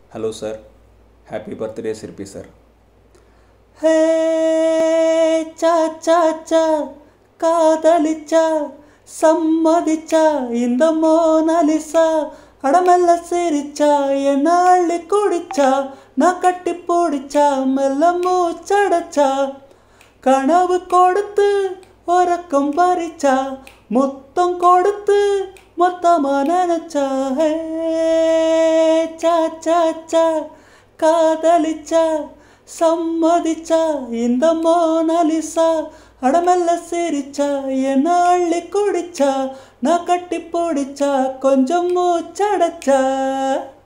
hello sir happy birthday Sirpi sir hey சா சா சா காதலிச்சா சம்மதிச்சா இந்த மோனாலிசா அடமெல்ல சிரிச்சா என்ன அள்ளி குடிச்சா நான் கட்டி பிடிச்சா மெல்ல மூச்சடைச்சா கனவு கொடுத்து உறக்கம் பறிச்சா முத்தம் கொடுத்து மொத்தமா நினைச்சா ஹே சா சா சா காதலிச்சா சம்மதிச்சா இந்த மோனாலிசா அடமெல்ல சிரிச்சா என்ன அள்ளி குடிச்சா நான் கட்டி பிடிச்சா கொஞ்சம் மூச்சடைச்சா